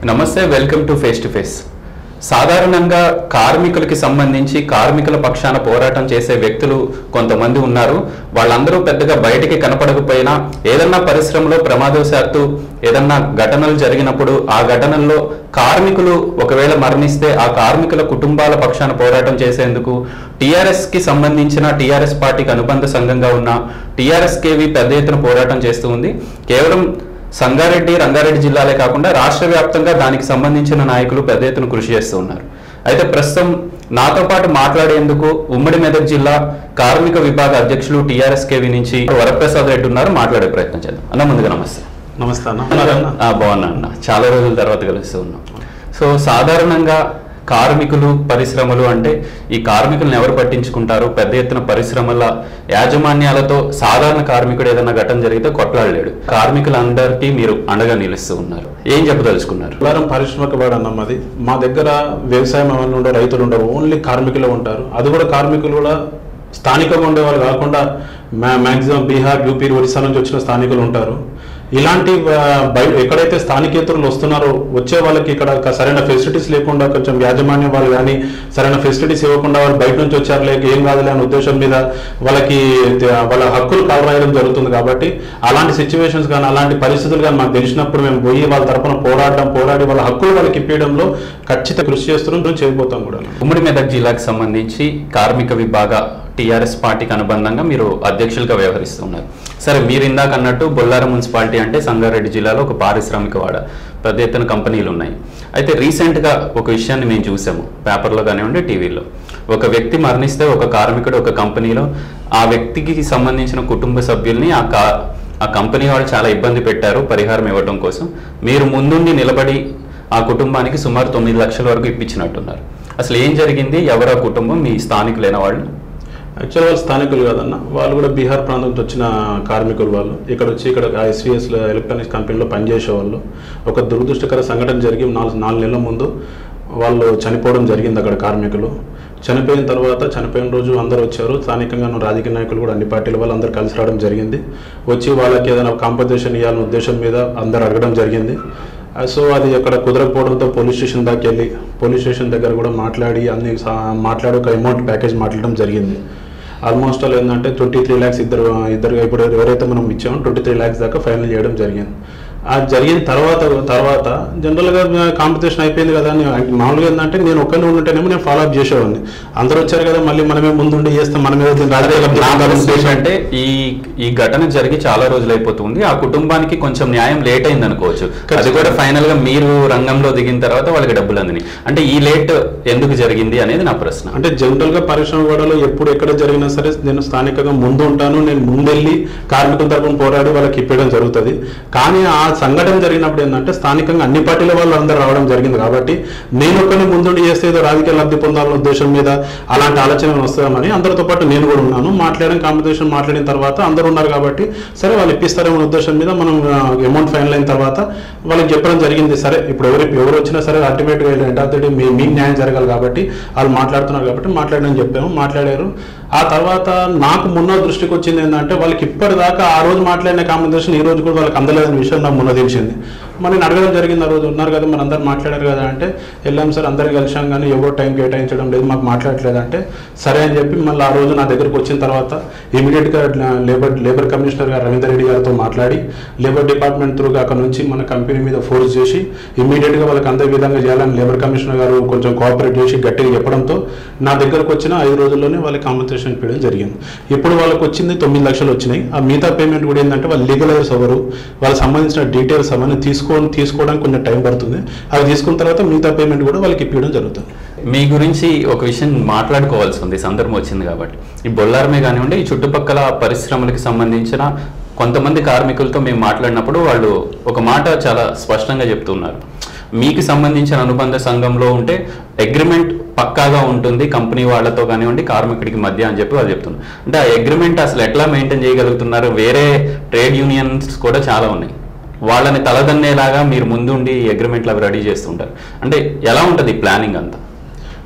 నమస్తే welcome to face to face సాధారణంగా కార్మికులకి సంబంధించి కార్మికుల పక్షాన పోరాటం చేసే వ్యక్తులు కొంతమంది ఉన్నారు వాళ్ళందరూ పెద్దగా బయటికి కనపడకపోయినా ఏదన్నా పరిశ్రమలో ప్రమాదవశాత్తు ఏదన్నా ఘటనలు జరిగినప్పుడు ఆ ఘటనల్లో కార్మికులు ఒకవేళ మరణిస్తే ఆ కార్మికుల కుటుంబాల పక్షాన పోరాటం చేసేందుకు టీఆర్ఎస్ కి సంబంధించిన టీఆర్ఎస్ పార్టీకి అనుబంధ సంఘంగా ఉన్న టీఆర్ఎస్ కేవి పెద్ద ఎత్తున పోరాటం చేస్తూ ఉంది కేవలం సంగారెడ్డి రంగారెడ్డి జిల్లాలే కాకుండా రాష్ట్ర వ్యాప్తంగా దానికి సంబంధించిన నాయకులు పెద్ద ఎత్తున కృషి చేస్తూ ఉన్నారు అయితే ప్రస్తుతం నాతో పాటు మాట్లాడేందుకు ఉమ్మడి మెదక్ జిల్లా కార్మిక విభాగ అధ్యక్షులు టీఆర్ఎస్ కేవి నుంచి వరప్రసాద్ రెడ్డి ఉన్నారు మాట్లాడే ప్రయత్నం చేద్దాం అన్న ముందుగా నమస్తే నమస్తే అన్న ఉన్నారన్న? ఆ, బాగున్నా అన్న చాలా రోజుల తర్వాత కలుస్తూ ఉన్నాం సో సాధారణంగా కార్మికులు పరిశ్రమలు అంటే ఈ కార్మికులను ఎవరు పట్టించుకుంటారు పెద్ద ఎత్తున పరిశ్రమల యాజమాన్యాలతో సాధారణ కార్మికుడు ఏదైనా ఘటన జరిగితే కొట్లాడలేడు కార్మికులందరికీ మీరు అండగా నిలుస్తూ ఉన్నారు ఏం చెప్పదలుచుకున్నారు బొల్లారం పారిశ్రామిక వాడు అన్న మాది మా దగ్గర వ్యవసాయం అవన్నీ ఉండవు రైతులు ఉండరు ఓన్లీ కార్మికులు ఉంటారు అది కూడా కార్మికులు కూడా స్థానికంగా ఉండేవాళ్ళు కాకుండా మ్యా మ్యాక్సిమం బీహార్ యూపీ ఒరిస్సా నుంచి వచ్చిన స్థానికులు ఉంటారు ఇలాంటి ఆ, బయట ఎక్కడైతే స్థానికేతరులు వస్తున్నారో వచ్చే వాళ్ళకి ఇక్కడ ఒక సరైన ఫెసిలిటీస్ లేకుండా కొంచెం యాజమాన్యం వాళ్ళు కానీ సరైన ఫెసిలిటీస్ ఇవ్వకుండా వాళ్ళు బయట నుంచి వచ్చారు లేక ఏం కాదులే అనే ఉద్దేశం మీద వాళ్ళకి తే- వాళ్ళ హక్కులు కాలరాయడం జరుగుతుంది కాబట్టి అలాంటి సిచ్యువేషన్స్ కానీ అలాంటి పరిస్థితులు కానీ మాకు తెలిసినప్పుడు మేము పోయి వాళ్ళ తరపున పోరాడడం పోరాడి వాళ్ళ హక్కులు వాళ్ళకి ఇప్పించడంలో ఖచ్చితంగా కృషి చేస్తున్నాం చేయబోతాం కూడా ఉమ్మడి మెదక్ జిల్లాకు సంబంధించి కార్మిక విభాగ టీఆర్ఎస్ పార్టీకి అనుబంధంగా మీరు అధ్యక్షులుగా వ్యవహరిస్తున్నారు సరే మీరు ఇందాక అన్నట్టు బొల్లారం మున్సిపాలిటీ అంటే సంగారెడ్డి జిల్లాలో ఒక పారిశ్రామిక వాడ పెద్ద ఎత్తున కంపెనీలు ఉన్నాయి అయితే రీసెంట్గా ఒక విషయాన్ని మేము చూసాము పేపర్లో కానివ్వండి టీవీలో ఒక వ్యక్తి మరణిస్తే ఒక కార్మికుడు ఒక కంపెనీలో ఆ వ్యక్తికి సంబంధించిన కుటుంబ సభ్యుల్ని ఆ కా ఆ కంపెనీ వాళ్ళు చాలా ఇబ్బంది పెట్టారు పరిహారం ఇవ్వడం కోసం మీరు ముందుండి నిలబడి ఆ కుటుంబానికి సుమారు తొమ్మిది లక్షల వరకు ఇప్పించినట్టున్నారు అసలు ఏం జరిగింది ఎవరు ఆ కుటుంబం మీ స్థానికులైన వాళ్ళు యాక్చువల్ వాళ్ళు స్థానికులు కాదన్న వాళ్ళు కూడా బీహార్ ప్రాంతం నుంచి వచ్చిన కార్మికులు వాళ్ళు ఇక్కడ వచ్చి ఇక్కడ ఎస్వీఎస్ ఎలక్ట్రానిక్స్ కంపెనీలో పనిచేసే వాళ్ళు ఒక దురదృష్టకర సంఘటన జరిగి నాలుగు నాలుగు నెలల ముందు వాళ్ళు చనిపోవడం జరిగింది అక్కడ కార్మికులు చనిపోయిన తర్వాత చనిపోయిన రోజు అందరూ వచ్చారు స్థానికంగా ఉన్న రాజకీయ నాయకులు కూడా అన్ని పార్టీల వాళ్ళు అందరూ కలిసి రావడం జరిగింది వచ్చి వాళ్ళకి ఏదైనా కాంపన్సేషన్ ఇవ్వాలనే ఉద్దేశం మీద అందరూ అడగడం జరిగింది ఆ, సో అది అక్కడ కుదరకపోవడంతో పోలీస్ స్టేషన్ దాకా వెళ్ళి పోలీస్ స్టేషన్ దగ్గర కూడా మాట్లాడి అన్ని సా- మాట్లాడి ఒక అమౌంట్ ప్యాకేజ్ మాట్లాడడం జరిగింది ఆల్మోస్ట్ ఆల్ ఏంటంటే ట్వంటీ త్రీ ల్యాక్స్ ఇద్దరు ఇద్దరు ఇప్పుడు ఎవరైతే మనం ఇచ్చామో ట్వంటీ త్రీ ల్యాక్స్ దాకా ఫైనల్ చేయడం జరిగింది ఆ జరిగిన తర్వాత తర్వాత జనరల్గా కాంపిటీషన్ అయిపోయింది కదా అని మామూలుగా ఏంటంటే నేను ఒక్కరిని ఉంటేనేమో నేను ఫాలో అప్ చేసేవాడిని అందరూ వచ్చారు కదా మళ్ళీ మనమే ముందుండి చేస్తాం మనమే రాజకీయ లబ్ధి నా పొందాలనే ఉద్దేశం ఉద్దేశం అంటే ఈ ఈ ఘటన జరిగి చాలా రోజులు అయిపోతుంది ఆ కుటుంబానికి కొంచెం న్యాయం లేట్ అయింది అనుకోవచ్చు అది కూడా ఫైనల్ గా మీరు రంగంలో దిగిన తర్వాత వాళ్ళకి డబ్బులు అందినాయి అంటే ఈ లేట్ ఎందుకు జరిగింది అనేది నా ప్రశ్న అంటే జనరల్ గా పరిశ్రమ గొడవలు ఎప్పుడు ఎక్కడ జరిగినా సరే నేను స్థానికంగా ముందు ఉంటాను నేను ముందెళ్ళి కార్మికుల తరపున పోరాడి వాళ్ళకి ఇప్పడం జరుగుతుంది కానీ ఆ సంఘటన జరిగినప్పుడు ఏంటంటే స్థానికంగా అన్ని పార్టీల వాళ్ళు అందరూ రావడం జరిగింది కాబట్టి నేను ఒక్కరిని ముందుండి చేస్తే ఏదో రాజకీయ లబ్ధి పొందాలనే ఉద్దేశం మీద అలాంటి ఆలోచన వస్తామని అందరితో పాటు నేను కూడా ఉన్నాను మాట్లాడిన కాంపిటీషన్ మాట్లాడిన తర్వాత అందరూ ఉన్నారు కాబట్టి సరే వాళ్ళు ఇప్పిస్తారేమో ఉద్దేశం మీద మనం అమౌంట్ ఫైనల్ అయిన తర్వాత వాళ్ళకి చెప్పడం జరిగింది సరే ఇప్పుడు ఎవరు ఎవరు వచ్చినా సరే అల్టిమేట్గా ఎండ్ ఆఫ్ ద డే మీ మీకు న్యాయం జరగాలి కాబట్టి వాళ్ళు మాట్లాడుతున్నారు కాబట్టి మాట్లాడని చెప్పాము మాట్లాడారు ఆ తర్వాత నాకు మొన్న దృష్టికి వచ్చింది ఏంటంటే వాళ్ళకి ఇప్పటిదాకా ఆ రోజు మాట్లాడిన కాంపిటీషన్ ఈ రోజు కూడా వాళ్ళకి అందలేదని విషయం నాకు మొన్న తెలిసింది మరి నేను అడగడం జరిగింది ఆ రోజు ఉన్నారు కదా మరి అందరు మాట్లాడారు కదా అంటే వెళ్ళాం సార్ అందరు కలిసాం కానీ ఎవరు టైం కేటాయించడం లేదు మాకు మాట్లాడట్లేదు అంటే సరే అని చెప్పి మళ్ళీ ఆ రోజు నా దగ్గరకు వచ్చిన తర్వాత ఇమీడియట్గా లేబర్ లేబర్ కమిషనర్ గారు రవీందర్ రెడ్డి గారితో మాట్లాడి లేబర్ డిపార్ట్మెంట్ త్రూగా అక్కడ నుంచి మన కంపెనీ మీద ఫోర్స్ చేసి ఇమీడియట్గా వాళ్ళకి అందే విధంగా చేయాలని లేబర్ కమిషనర్ గారు కొంచెం కోఆపరేట్ చేసి గట్టిగా చెప్పడంతో నా దగ్గరకు వచ్చిన ఐదు రోజుల్లోనే వాళ్ళకి కాంపన్సేషన్ పీయడం జరిగింది ఇప్పుడు వాళ్ళకి వచ్చింది తొమ్మిది లక్షలు వచ్చినాయి ఆ మిగతా పేమెంట్ కూడా ఏంటంటే వాళ్ళు లీగలైజర్స్ ఎవరు వాళ్ళకి సంబంధించిన డీటెయిల్స్ అవన్నీ తీసుకొని తీసుకోవడానికి కొంచెం టైం పడుతుంది అవి తీసుకున్న తర్వాత మిగతా పేమెంట్ కూడా వాళ్ళకి ఇప్పించడం జరుగుతుంది మీ గురించి ఒక విషయం మాట్లాడుకోవాల్సి ఉంది ఈ సందర్భం వచ్చింది కాబట్టి ఈ బొల్లారమే కానివ్వండి ఈ చుట్టుపక్కల పరిశ్రమలకు సంబంధించిన కొంతమంది కార్మికులతో మేము మాట్లాడినప్పుడు వాళ్ళు ఒక మాట చాలా స్పష్టంగా చెప్తున్నారు మీకు సంబంధించిన అనుబంధ సంఘంలో ఉంటే అగ్రిమెంట్ పక్కాగా ఉంటుంది కంపెనీ వాళ్ళతో కానివ్వండి కార్మికుడికి మధ్య అని చెప్పి వాళ్ళు చెప్తున్నారు అంటే ఆ అగ్రిమెంట్ అసలు ఎట్లా మెయింటైన్ చేయగలుగుతున్నారు వేరే ట్రేడ్ యూనియన్స్ కూడా చాలా ఉన్నాయి వాళ్ళని తలదన్నేలాగా మీరు ముందుండి అగ్రిమెంట్లు అవి రెడీ చేస్తుంటారు అంటే ఎలా ఉంటుంది ప్లానింగ్ అంతా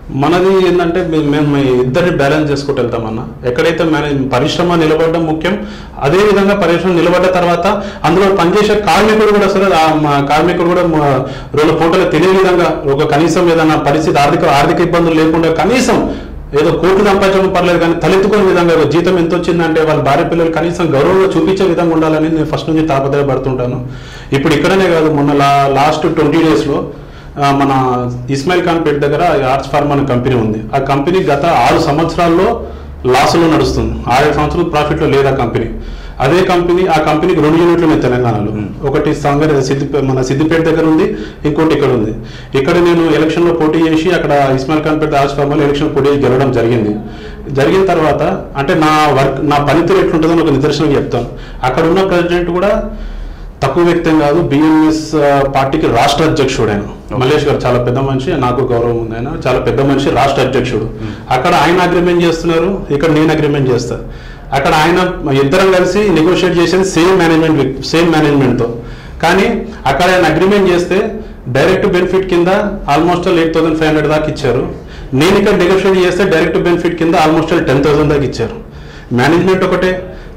మనది ఏంటంటే మే- మేము ఇద్దరిని బ్యాలెన్స్ చేసుకుంటూ వెళ్తామన్న ఎక్కడైతే మేనేజ్ పరిశ్రమ నిలబడడం ముఖ్యం అదే విధంగా పరిశ్రమ నిలబడ్డ తర్వాత అందులో పనిచేసే కార్మికుడు కూడా సరే ఆ మా కార్మికుడు కూడా మా రెండు పూటలు తెలియ విధంగా ఒక కనీసం ఏదైనా పరిస్థితి ఆర్థిక ఆర్థిక ఇబ్బందులు లేకుండా కనీసం ఏదో కోట్లు సంపాదించడం పర్లేదు కానీ తలెత్తుకునే విధంగా ఒక జీతం ఎంత వచ్చిందంటే వాళ్ళ భార్య పిల్లలు కనీసం గౌరవంగా చూపించే విధంగా ఉండాలని నేను ఫస్ట్ నుంచి తాపత్రయపడుతుంటాను ఇప్పుడు ఇక్కడనే కాదు మొన్న లా లాస్ట్ ట్వంటీ డేస్లో ఆ, మన ఇస్మాయిల్ ఖాన్ పేట్ దగ్గర ఆర్ట్స్ ఫార్మ్ అనే కంపెనీ ఉంది ఆ కంపెనీ గత ఆరు సంవత్సరాల్లో లాసులో నడుస్తుంది ఆరు సంవత్సరాలు ప్రాఫిట్లో లేదు ఆ కంపెనీ అదే కంపెనీ ఆ కంపెనీకి రెండు యూనిట్లు ఉన్నాయి తెలంగాణలో ఒకటి సంగ సిద్ది మన సిద్దిపేట దగ్గర ఉంది ఇంకోటి ఇక్కడ ఉంది ఇక్కడ నేను ఎలక్షన్లో పోటీ చేసి అక్కడ ఇస్మాయిల్ ఖాన్ పేట ఆర్ట్స్ ఫార్మ్లో ఎలక్షన్ పోటీ చేసి గెలవడం జరిగింది జరిగిన తర్వాత అంటే నా వర్క్ నా పనితీరు ఎట్లుంటుందని ఒక నిదర్శనం చెప్తాను అక్కడ ఉన్న ప్రెసిడెంట్ కూడా తక్కువ వ్యక్తం కాదు బిఎంఎస్ పార్టీకి రాష్ట్ర అధ్యక్షుడు ఆయన మల్లేష్ గారు చాలా పెద్ద మనిషి నాకు గౌరవం ఉంది ఆయన చాలా పెద్ద మనిషి రాష్ట్ర అధ్యక్షుడు అక్కడ ఆయన అగ్రిమెంట్ చేస్తున్నారు ఇక్కడ నేను అగ్రిమెంట్ చేస్తా అక్కడ ఆయన ఇద్దరం కలిసి నెగోషియేట్ చేసేది సేమ్ మేనేజ్మెంట్ సేమ్ మేనేజ్మెంట్ తో కానీ అక్కడ ఆయన అగ్రిమెంట్ చేస్తే డైరెక్ట్ బెనిఫిట్ కింద almost eight thousand five hundred దాకా ఇచ్చారు నేను ఇక్కడ నెగోషియేట్ చేస్తే డైరెక్ట్ బెనిఫిట్ కింద ఆల్మోస్ట్ టెన్ థౌసండ్ దాకా ఇచ్చారు మేనేజ్మెంట్ ఒకటే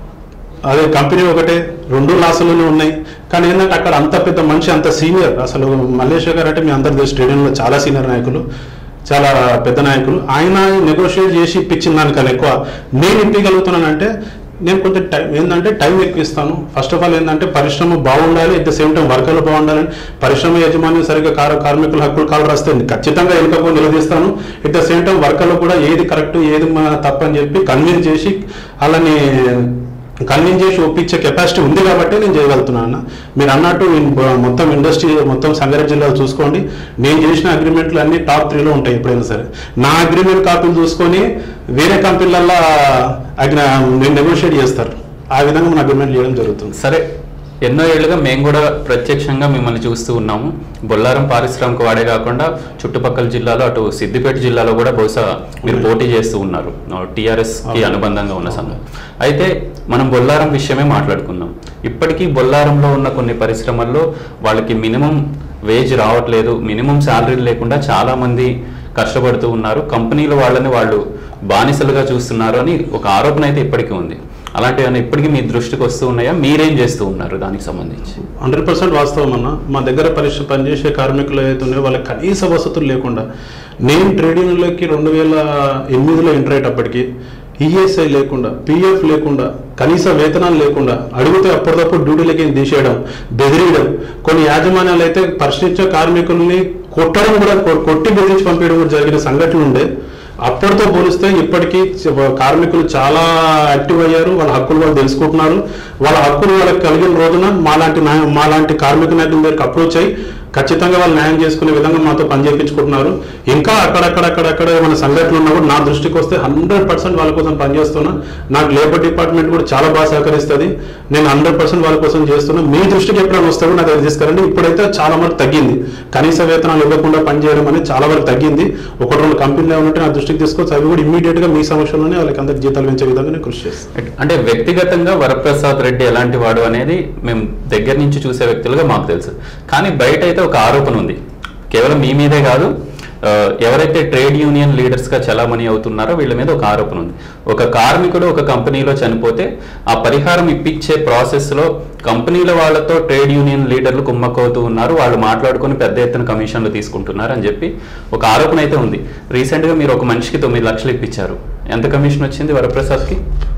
అదే కంపెనీ ఒకటే రెండు లాసులోనే ఉన్నాయి కానీ ఏంటంటే అక్కడ అంత పెద్ద మనిషి అంత సీనియర్ అసలు మల్లేశ్వర్ గారు అంటే మీ అందరి తెలుసు స్టేడియంలో చాలా సీనియర్ నాయకులు చాలా పెద్ద నాయకులు ఆయన నెగోషియేట్ చేసి ఇప్పించిన దానికన్నా ఎక్కువ నేను ఇప్పగలుగుతున్నానంటే నేను కొంచెం టైం ఏంటంటే టైం ఎక్కువ ఇస్తాను ఫస్ట్ ఆఫ్ ఆల్ ఏంటంటే పరిశ్రమ బాగుండాలి అట్ ద సేమ్ టైం వర్కర్లు బాగుండాలి పరిశ్రమ యజమాని సరిగ్గా కార్ కార్మికుల హక్కులు కాలు రాస్తే ఖచ్చితంగా వెనుకపో నిలదీస్తాను ఎట్ ద సేమ్ టైం వర్కర్లు కూడా ఏది కరెక్ట్ ఏది మా తప్పని చెప్పి కన్విన్స్ చేసి అలాని కన్విన్స్ చేసి ఒప్పించే కెపాసిటీ ఉంది కాబట్టి నేను చేయగలుగుతున్నాను అన్న మీరు అన్నట్టు ఇన్- మొత్తం ఇండస్ట్రీ మొత్తం సంగారెడ్డి జిల్లాలో చూసుకోండి నేను చేసిన అగ్రిమెంట్లు అన్ని టాప్ త్రీలో ఉంటాయి ఎప్పుడైనా సరే నా అగ్రిమెంట్ కాపీలు చూసుకొని వేరే కంపెనీలల్లో అగ్రి నేను నెగోషియేట్ చేస్తారు ఆ విధంగా మన అగ్రిమెంట్ చేయడం జరుగుతుంది సరే ఎన్నో ఏళ్ళుగా మేము కూడా ప్రత్యక్షంగా మిమ్మల్ని చూస్తూ ఉన్నాము బొల్లారం పారిశ్రామిక వాడే కాకుండా చుట్టుపక్కల జిల్లాలో అటు సిద్దిపేట జిల్లాలో కూడా బహుశా మీరు పోటీ చేస్తూ ఉన్నారు టీఆర్ఎస్ కి అవును. అనుబంధంగా ఉన్న సంఘం అయితే మనం బొల్లారం విషయమే మాట్లాడుకుందాం ఇప్పటికీ బొల్లారంలో ఉన్న కొన్ని పరిశ్రమల్లో వాళ్ళకి మినిమం వేజ్ రావట్లేదు మినిమం శాలరీ లేకుండా చాలా మంది కష్టపడుతూ ఉన్నారు కంపెనీలు వాళ్ళని వాళ్ళు బానిసలుగా చూస్తున్నారు అని ఒక ఆరోపణ అయితే ఇప్పటికీ ఉంది అలాంటివి ఇప్పటికీ మీ దృష్టికి వస్తూ ఉన్నాయా మీరేం చేస్తూ ఉన్నారు దానికి సంబంధించి హండ్రెడ్ పర్సెంట్ వాస్తవం అన్న మా దగ్గర పరిశ్రమ పనిచేసే కార్మికులు ఏదైతే ఉన్నాయో వాళ్ళకి కనీస వసతులు లేకుండా నేను ట్రేడ్ యూనియన్లోకి రెండు వేల ఎనిమిదిలో ఎంటర్ అయ్యేటప్పటికి ఈఎస్ఐ లేకుండా పిఎఫ్ లేకుండా కనీస వేతనాలు లేకుండా అడిగితే అప్పటికప్పుడు డ్యూటీలకి తీసేయడం బెదిరియడం కొన్ని యాజమాన్యాలు అయితే పరిశీలించే కార్మికుల్ని కొట్టడం కూడా కొ- కొట్టి బెదిరించి పంపించడం కూడా జరిగిన సంఘటనలు ఉండే అప్పటితో పోలిస్తే ఇప్పటికీ చ- కార్మికులు చాలా యాక్టివ్ అయ్యారు వాళ్ళ హక్కులు వాళ్ళు తెలుసుకుంటున్నారు వాళ్ళ హక్కులు వాళ్ళకి కలిగిన రోజున మాలాంటి న్యాయం మాలాంటి కార్మిక నాయకుల దగ్గరికి అప్రోచ్ అయ్యి ఖచ్చితంగా వాళ్ళు న్యాయం చేసుకునే విధంగా మాతో పని చేయించుకుంటున్నారు ఇంకా అక్కడక్కడక్కడక్కడ ఏమైనా సంఘటనలు ఉన్నా కూడా నా దృష్టికి వస్తే హండ్రెడ్ పర్సెంట్ వాళ్ళ కోసం పనిచేస్తున్నా నాకు లేబర్ డిపార్ట్మెంట్ కూడా చాలా బాగా సహకరిస్తుంది నేను హండ్రెడ్ పర్సెంట్ వాళ్ళ కోసం చేస్తున్నా మీ దృష్టికి ఎప్పుడైనా వస్తే కూడా నాకు అది తీసుకురండి ఇప్పుడైతే చాలా వరకు తగ్గింది కనీస వేతనాలు ఇవ్వకుండా పనిచేయడం అనేది చాలా వరకు తగ్గింది ఒకటి రెండు కంపెనీలు ఏమంటే నా దృష్టికి తీసుకొచ్చి అవి కూడా ఇమ్మీడియట్ గా మీ సమక్షంలోనే వాళ్ళకి అందరికి జీతాలు పెంచే విధంగా నేను కృషి చేస్తాను అంటే వ్యక్తిగతంగా వరప్రసాద్ రెడ్డి ఎలాంటి వాడు అనేది మేము దగ్గర నుంచి చూసే వ్యక్తులుగా మాకు తెలుసు కానీ బయట అయితే ఒక ఆరోపణ ఉంది కేవలం మీ మీదే కాదు ఆ, ఎవరైతే ట్రేడ్ యూనియన్ లీడర్స్ గా చలామణి అవుతున్నారో వీళ్ళ మీద ఒక ఆరోపణ ఉంది ఒక కార్మికుడు ఒక కంపెనీలో చనిపోతే ఆ పరిహారం ఇప్పించే ప్రాసెస్ లో కంపెనీల వాళ్ళతో ట్రేడ్ యూనియన్ లీడర్లు కుమ్మక్కవుతూ ఉన్నారు వాళ్ళు మాట్లాడుకొని పెద్ద ఎత్తున కమిషన్లు తీసుకుంటున్నారు అని చెప్పి ఒక ఆరోపణ అయితే ఉంది రీసెంట్ గా మీరు ఒక మనిషికి తొమ్మిది లక్షలు ఇప్పించారు ఎంత కమిషన్ వచ్చింది వరప్రసాద్కి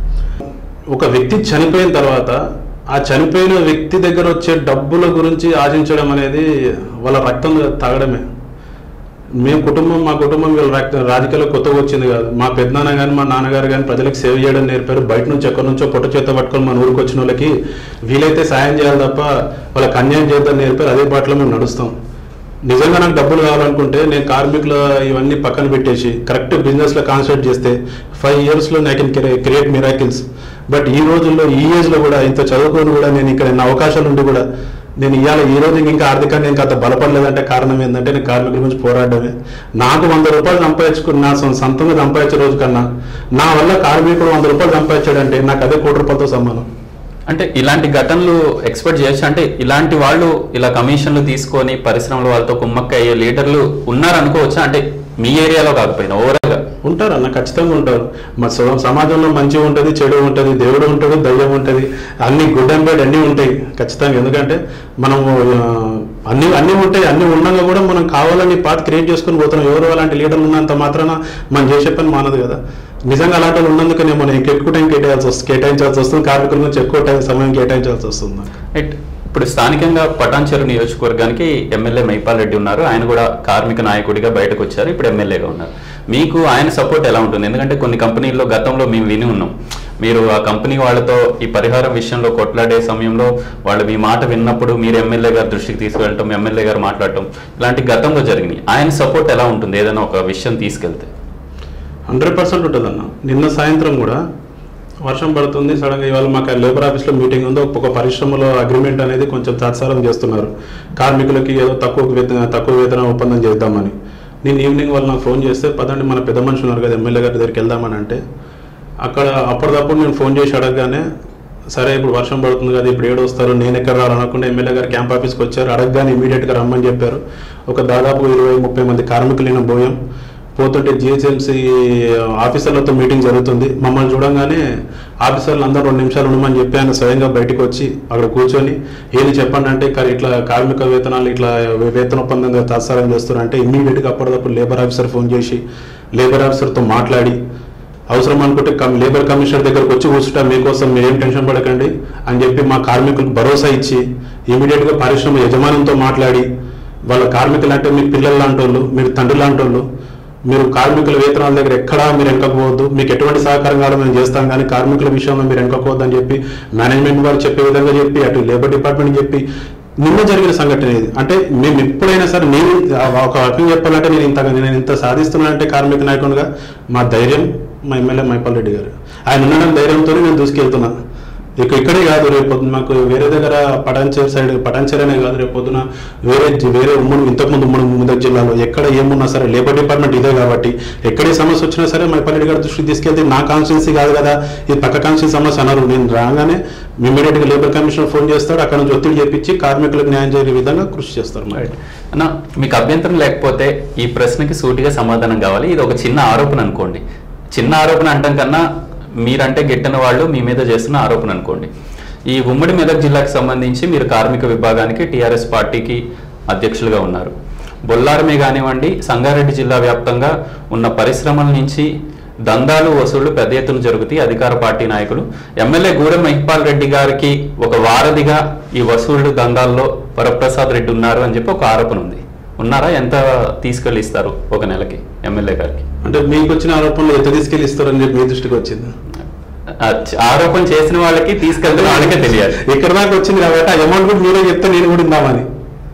ఒక వ్యక్తి చనిపోయిన తర్వాత ఆ చనిపోయిన వ్యక్తి దగ్గర వచ్చే డబ్బుల గురించి ఆశించడం అనేది వాళ్ళ రక్తం తాగడమే మేము కుటుంబం మా కుటుంబం వీళ్ళ రక్త రాజకీయాల్లో కొత్తగా వచ్చింది కాదు మా పెద్దనాన్న కానీ మా నాన్నగారు కానీ ప్రజలకు సేవ చేయడం నేర్పారు బయట నుంచి ఎక్కడి నుంచో పొట్ట చేత పట్టుకొని మన ఊరికి వచ్చిన వాళ్ళకి వీలైతే సాయం చేయాలి తప్ప వాళ్ళకి అన్యాయం చేద్దాం నేర్పారు అదే బాటలో మేము నడుస్తాం నిజంగా నాకు డబ్బులు కావాలనుకుంటే నేను కార్మికుల ఇవన్నీ పక్కన పెట్టేసి కరెక్ట్ బిజినెస్ లో కాన్సన్ట్రేట్ చేస్తే ఫైవ్ ఇయర్స్ లో I can create miracles but ఈ రోజుల్లో ఈ ఏజ్ లో కూడా ఇంత చదువుకొని కూడా నేను ఇక్కడ నా అవకాశాలు ఉండి కూడా నేను ఇవాళ ఈ రోజు ఇంకా ఆర్థికంగా ఇంకా అంత బలపడలేదంటే కారణం ఏంటంటే నేను కార్మికుల గురించి పోరాడమే నాకు వంద రూపాయలు సంపాదించుకుని నా సొంత- సొంతంగా సంపాదించే రోజు కన్నా నా వల్ల కార్మికుడు వంద రూపాయలు సంపాదించాడంటే నాకు అదే కోటి రూపాయలతో సమానం అంటే ఇలాంటి ఘటనలు ఎక్స్పెక్ట్ చేయొచ్చు అంటే ఇలాంటి వాళ్ళు ఇలా కమిషన్లు తీసుకొని పరిశ్రమల వాళ్ళతో కుమ్మక్క అయ్యే లీడర్లు ఉన్నారు అనుకోవచ్చా అంటే మీ ఏరియాలో కాకపోయినా ఓవరాల్ గా ఉంటారు అన్న ఖచ్చితంగా ఉంటారు మా స- సమాజంలో మంచి ఉంటుంది చెడు ఉంటుంది దేవుడు ఉంటాడు దయ్యం ఉంటుంది అన్ని గుడ్ అండ్ బ్యాడ్ అన్నీ ఉంటాయి ఖచ్చితంగా ఎందుకంటే మనము ఆ, అన్ని అన్నీ ఉంటాయి అన్ని ఉండగా కూడా మనం కావాలని పాత క్రియేట్ చేసుకొని పోతున్నాం ఎవరు అలాంటి లీడర్లు ఉన్నంత మాత్రాన మనం చేసే పని మానదు కదా నిజంగా అలాంటి వాళ్ళు ఉన్నందుకనే మనం ఇంక ఎక్కువ టైం కేటాయాల్సి వస్తుంది కేటాయించాల్సి వస్తుంది కార్మికుల నుంచి ఎక్కువ టైం సమయం కేటాయించాల్సి వస్తుంది రైట్ ఇప్పుడు స్థానికంగా పటాన్చెరు నియోజకవర్గానికి ఎమ్మెల్యే మైపాల్ రెడ్డి ఉన్నారు ఆయన కూడా కార్మిక నాయకుడిగా బయటకు వచ్చారు ఇప్పుడు ఎమ్మెల్యేగా ఉన్నారు మీకు ఆయన సపోర్ట్ ఎలా ఉంటుంది ఎందుకంటే కొన్ని కంపెనీల్లో గతంలో మేము విని ఉన్నాం మీరు ఆ కంపెనీ వాళ్ళతో ఈ పరిహారం విషయంలో కొట్లాడే సమయంలో వాళ్ళు మీ మాట విన్నప్పుడు మీరు ఎమ్మెల్యే గారి దృష్టికి తీసుకెళ్ళటం ఎమ్మెల్యే గారు మాట్లాడటం ఇలాంటి గతంలో జరిగినాయి ఆయన సపోర్ట్ ఎలా ఉంటుంది ఏదైనా ఒక విషయం తీసుకెళ్తే హండ్రెడ్ పర్సెంట్ ఉంటుందన్న నిన్న సాయంత్రం కూడా వర్షం పడుతుంది సడన్గా ఇవాళ మాకు లేబర్ ఆఫీస్లో మీటింగ్ ఉందో ఒక పరిశ్రమలో అగ్రిమెంట్ అనేది కొంచెం తాత్సారం చేస్తున్నారు కార్మికులకి ఏదో తక్కువ వేతన తక్కువ వేతన ఒప్పందం చేద్దామని నేను ఈవినింగ్ వాళ్ళు నాకు ఫోన్ చేస్తే పదండి మన పెద్ద మనుషులు ఉన్నారు కదా ఎమ్మెల్యే గారి దగ్గరికి వెళ్దామని అంటే అక్కడ అప్పటికప్పుడు నేను ఫోన్ చేసి అడగగానే సరే ఇప్పుడు వర్షం పడుతుంది కదా ఇప్పుడు ఏడు వస్తారు నేను ఎక్కడ రావాలనుకుంటే ఎమ్మెల్యే గారు క్యాంప్ ఆఫీస్కి వచ్చారు అడగగానే ఇమీడియట్గా రమ్మని చెప్పారు ఒక దాదాపు ఇరవై ముప్పై మంది కార్మికులు నేను పోయాం పోతుంటే జిహెచ్ఎంసీ ఆఫీసర్లతో మీటింగ్ జరుగుతుంది మమ్మల్ని చూడంగానే ఆఫీసర్లు అందరూ రెండు నిమిషాలు ఉండమని చెప్పి ఆయన స్వయంగా బయటకు వచ్చి అక్కడ కూర్చొని ఏది చెప్పండి అంటే "కా- ఇట్లా కార్మిక వేతనాలు ఇట్లా వేతన ఒప్పందం తాత్సారం చేస్తున్నారు అంటే ఇమ్మీడియట్గా అప్పటికప్పుడు లేబర్ ఆఫీసర్ ఫోన్ చేసి లేబర్ ఆఫీసర్తో మాట్లాడి అవసరం అనుకుంటే కమ్- లేబర్ కమిషనర్ దగ్గరకు వచ్చి కూర్చుంటా మీకోసం మీరేం టెన్షన్ పడకండి అని చెప్పి మా కార్మికులకు భరోసా ఇచ్చి ఇమీడియట్గా పరిశ్రమ యజమానంతో మాట్లాడి వాళ్ళ కార్మికులు అంటే మీ పిల్లలు లాంటి వాళ్ళు మీరు తండ్రి లాంటి వాళ్ళు మీరు కార్మికుల వేతనాల దగ్గర ఎక్కడా మీరు వెనకపోవద్దు మీకు ఎటువంటి సహకారం కావాలో మేము చేస్తాం కానీ కార్మికుల విషయంలో మీరు వెనకపోవద్దు అని చెప్పి మేనేజ్మెంట్ వారు చెప్పే విధంగా చెప్పి అటు లేబర్ డిపార్ట్మెంట్ చెప్పి నిన్న జరిగిన సంఘటన ఇది అంటే మేము ఎప్పుడైనా సరే నేను ఆ ఒక రకంగా చెప్పాలంటే నేను ఇంత నేను ఇంత సాధిస్తున్నానంటే కార్మిక నాయకునిగా మా ధైర్యం మా ఎమ్మెల్యే మైపాల్ రెడ్డి గారు ఆయన ఉండడం ధైర్యంతో నేను దూసుకెళ్తున్నా ఇక ఇక్కడే కాదు రేపు పొద్దున మాకు వేరే దగ్గర పటాన్చేరు సైడ్ పటాన్చేరు అనే కాదు రేపు పొద్దున వేరే జి- వేరే ఉమ్మడి ఇంతకుముందు ఉమ్మడి మెదక్ జిల్లాలో ఎక్కడ ఏమున్నా సరే లేబర్ డిపార్ట్మెంట్ ఇదే కాబట్టి ఎక్కడే సమస్య వచ్చినా సరే మైపాల్ రెడ్డి గారి దృష్టికి తీసుకెళ్తే నా కాన్స్టిట్యున్సీ కాదు కదా ఇది పక్క కాన్స్టిట్యున్సీ సమస్య అన్నారు నేను రాగానే ఇమీడియట్గా లేబర్ కమిషనర్ ఫోన్ చేస్తాడు అక్కడ నుంచి ఒత్తిడి చేపించి కార్మికులకు న్యాయం జరిగే విధంగా కృషి చేస్తారు మరి అన్న మీకు అభ్యంతరం లేకపోతే ఈ ప్రశ్నకి సూటిగా సమాధానం కావాలి ఇది ఒక చిన్న ఆరోపణ అనుకోండి చిన్న ఆరోపణ అంటాం కన్నా మీరంటే గిట్టని వాళ్ళు మీ మీద చేస్తున్న ఆరోపణ అనుకోండి ఈ ఉమ్మడి మెదక్ జిల్లాకు సంబంధించి మీరు కార్మిక విభాగానికి టీఆర్ఎస్ పార్టీకి అధ్యక్షులుగా ఉన్నారు బొల్లారమే కానివ్వండి సంగారెడ్డి జిల్లా వ్యాప్తంగా ఉన్న పరిశ్రమల నుంచి దందాలు వసూళ్లు పెద్ద ఎత్తున జరుగుతాయి అధికార పార్టీ నాయకులు ఎమ్మెల్యే గూడెం మహిపాల్ రెడ్డి గారికి ఒక వారధిగా ఈ వసూళ్లు దందాల్లో వరప్రసాద్ రెడ్డి ఉన్నారు అని చెప్పి ఒక ఆరోపణ ఉంది ఉన్నారా ఎంత తీసుకెళ్ళి ఇస్తారు ఒక నెలకి ఎమ్మెల్యే గారికి అంటే మీకు వచ్చిన ఆరోపణలు ఎంత తీసుకెళ్ళి ఇస్తారని చెప్పి మీ దృష్టికి వచ్చింది ఆ చ- ఆరోపణ చేసిన వాళ్ళకి తీసుకెళ్తున్న వాళ్ళకే తెలియాలి ఇక్కడ దాకా వచ్చింది కాబట్టి ఆ అమౌంట్ కూడా మీరే చెప్తే నేను కూడా ఉందామని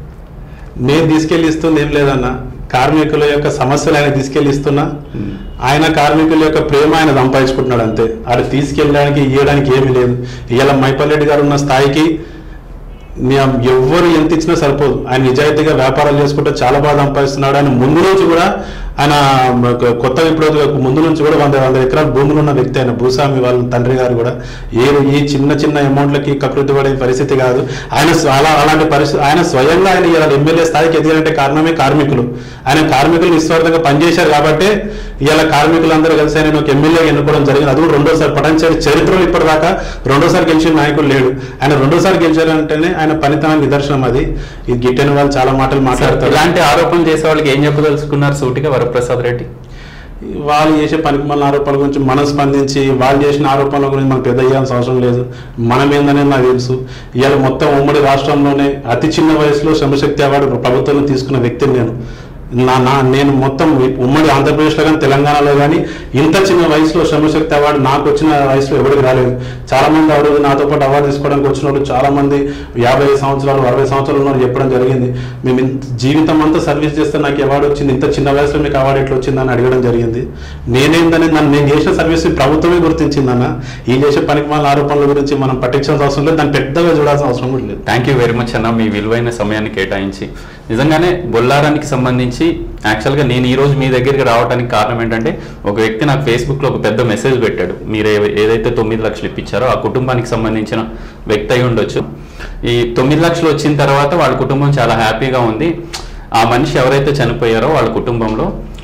నేను తీసుకెళ్ళి ఇస్తుంది ఏం లేదన్న కార్మికుల యొక్క సమస్యలు ఆయన తీసుకెళ్ళి ఇస్తున్నా Hmm. ఆయన కార్మికుల యొక్క ప్రేమ ఆయన సంపాదించుకుంటున్నాడు అంతే అది తీసుకెళ్ళడానికి ఇవ్వడానికి ఏమీ లేదు ఇవాళ మైపల్లెడ్డి గారు ఉన్న స్థాయికి నీ- ఎవ్వరు ఎంత ఇచ్చినా సరిపోదు ఆయన నిజాయితీగా వ్యాపారాలు చేసుకుంటే చాలా బాగా సంపాదిస్తున్నాడు ఆయన ముందు నుంచి కూడా ఆయన ఒక కొత్తగా ఇప్పుడు ముందు నుంచి కూడా వంద వంద ఎకరాల భూములు ఉన్న వ్యక్తి ఆయన భూస్వామి వాళ్ళ తండ్రి గారు కూడా ఏ ఈ చిన్న చిన్న అమౌంట్లకి కకృతి పడే పరిస్థితి కాదు ఆయన స్వ- అలా అలాంటి పరిస్థితి ఆయన స్వయంగా ఆయన ఇవాళ ఎమ్మెల్యే స్థాయికి ఎదిగారంటే కారణమే కార్మికులు ఆయన కార్మికులు నిస్వార్థంగా పనిచేశారు కాబట్టి ఇవాళ కార్మికులందరూ కలిసి ఆయన ఒక ఎమ్మెల్యే ఎన్నుకోవడం జరిగింది అది కూడా రెండోసారి పటాన్చేరి చరిత్రలో ఇప్పటిదాకా రెండోసారి గెలిచిన నాయకుడు లేడు ఆయన రెండోసారి గెలిచారంటేనే ఆయన పనితనం నిదర్శనం అది ఇది గిట్టని వాళ్ళు చాలా మాటలు సార్, మాట్లాడతారు ఇలాంటి ఆరోపణలు చేసే వాళ్ళకి ఏం చెప్పదలుచుకున్నారు సూటిగా వరప్రసాద్ రెడ్డి వాళ్ళు చేసే పనికి మన ఆరోపణల గురించి మనం స్పందించి వాళ్ళు చేసిన ఆరోపణల గురించి మనకు పెద్ద అయ్యాల్సిన అవసరం లేదు మనం ఏందనేది నాకు తెలుసు ఇవాళ మొత్తం ఉమ్మడి రాష్ట్రంలోనే అతి చిన్న వయసులో శ్రమశక్తి అవార్డు ప్రభుత్వం తీసుకున్న వ్యక్తిని నేను నా నా నేను మొత్తం ఉమ్మడి ఆంధ్రప్రదేశ్లో కానీ తెలంగాణలో కానీ ఇంత చిన్న వయసులో శ్రమశక్తి అవార్డు నాకు వచ్చిన వయసులో ఎవరికి రాలేదు చాలా మంది ఆ రోజు నాతో పాటు అవార్డు తీసుకోవడానికి వచ్చిన వాళ్ళు చాలా మంది యాభై ఐదు సంవత్సరాలు అరవై సంవత్సరాలు ఉన్నారు చెప్పడం జరిగింది మేము ఇంత జీవితం అంతా సర్వీస్ చేస్తే నాకు అవార్డు వచ్చింది ఇంత చిన్న వయసులో మీకు అవార్డు ఎట్లా వచ్చిందని అడగడం జరిగింది నేనేందని నన్ను నేను చేసిన సర్వీస్ ప్రభుత్వమే గుర్తించిందన్న ఈ చేసే పనికి మన ఆరోపణల గురించి మనం పట్టించాల్సిన అవసరం లేదు దాన్ని పెద్దగా చూడాల్సిన అవసరం కూడా లేదు థ్యాంక్ యూ వెరీ మచ్ అన్న మీ విలువైన సమయాన్ని కేటాయించి నిజంగానే బొల్లారానికి సంబంధించి యాక్చువల్గా నేను ఈ రోజు మీ దగ్గరికి రావడానికి కారణం ఏంటంటే ఒక వ్యక్తి నాకు ఫేస్బుక్లో ఒక పెద్ద మెసేజ్ పెట్టాడు మీరు ఏ- ఏదైతే తొమ్మిది లక్షలు ఇప్పించారో ఆ కుటుంబానికి సంబంధించిన వ్యక్తి అయి ఉండొచ్చు ఈ తొమ్మిది లక్షలు వచ్చిన తర్వాత వాళ్ళ కుటుంబం చాలా హ్యాపీగా ఉంది ఆ మనిషి ఎవరైతే చనిపోయారో వాళ్ళ కుటుంబంలో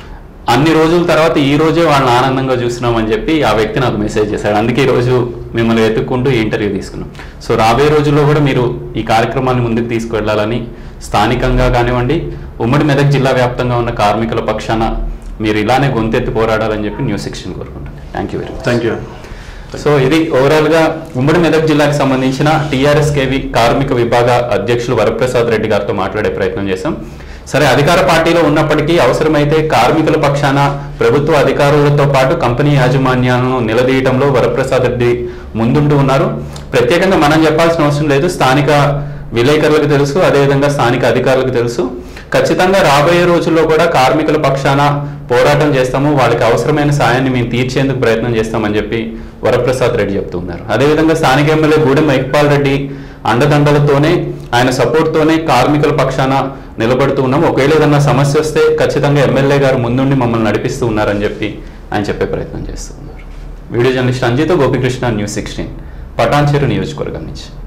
అన్ని రోజుల తర్వాత ఈ రోజే వాళ్ళని ఆనందంగా చూస్తున్నామని చెప్పి ఆ వ్యక్తి నాకు మెసేజ్ చేశాడు అందుకే ఈ రోజు మిమ్మల్ని వెతుక్కుంటూ ఈ ఇంటర్వ్యూ తీసుకున్నాం సో రాబోయే రోజుల్లో కూడా మీరు ఈ కార్యక్రమాన్ని ముందుకు తీసుకువెళ్ళాలని స్థానికంగా కానివ్వండి ఉమ్మడి మెదక్ జిల్లా వ్యాప్తంగా ఉన్న కార్మికుల పక్షాన మీరు ఇలానే గొంతెత్తి పోరాడాలని చెప్పి న్యూస్ సెక్షన్ కోరుకుంటాను thank you very much thank you so ఇది ఓవరాల్ గా ఉమ్మడి మెదక్ జిల్లాకు సంబంధించిన టీఆర్ఎస్ కేవి కార్మిక విభాగ అధ్యక్షులు వరప్రసాద్ రెడ్డి గారితో మాట్లాడే ప్రయత్నం చేశాం సరే అధికార పార్టీలో ఉన్నప్పటికీ అవసరమైతే కార్మికుల పక్షాన ప్రభుత్వ అధికారులతో పాటు కంపెనీ యాజమాన్యాలను నిలదీయడంలో వరప్రసాద్ రెడ్డి ముందుంటూ ఉన్నారు ప్రత్యేకంగా మనం చెప్పాల్సిన అవసరం లేదు స్థానిక విలేకరులకు తెలుసు అదేవిధంగా స్థానిక అధికారులకు తెలుసు ఖచ్చితంగా రాబోయే రోజుల్లో కూడా కార్మికుల పక్షాన పోరాటం చేస్తాము వాళ్ళకి అవసరమైన సాయాన్ని మేము తీర్చేందుకు ప్రయత్నం చేస్తామని చెప్పి వరప్రసాద్ రెడ్డి చెప్తున్నారు అదేవిధంగా స్థానిక ఎమ్మెల్యే గూడెం మహిపాల్ రెడ్డి అండదండలతోనే ఆయన సపోర్ట్తోనే కార్మికుల పక్షాన నిలబడుతూ ఉన్నాం ఒకవేళ ఏదన్నా సమస్య వస్తే ఖచ్చితంగా ఎమ్మెల్యే గారు ముందుండి మమ్మల్ని నడిపిస్తూ ఉన్నారని చెప్పి ఆయన చెప్పే ప్రయత్నం చేస్తూ ఉన్నారు video journalist Anjitha Gopikrishna news sixteen Patancheru నియోజకవర్గం నుంచి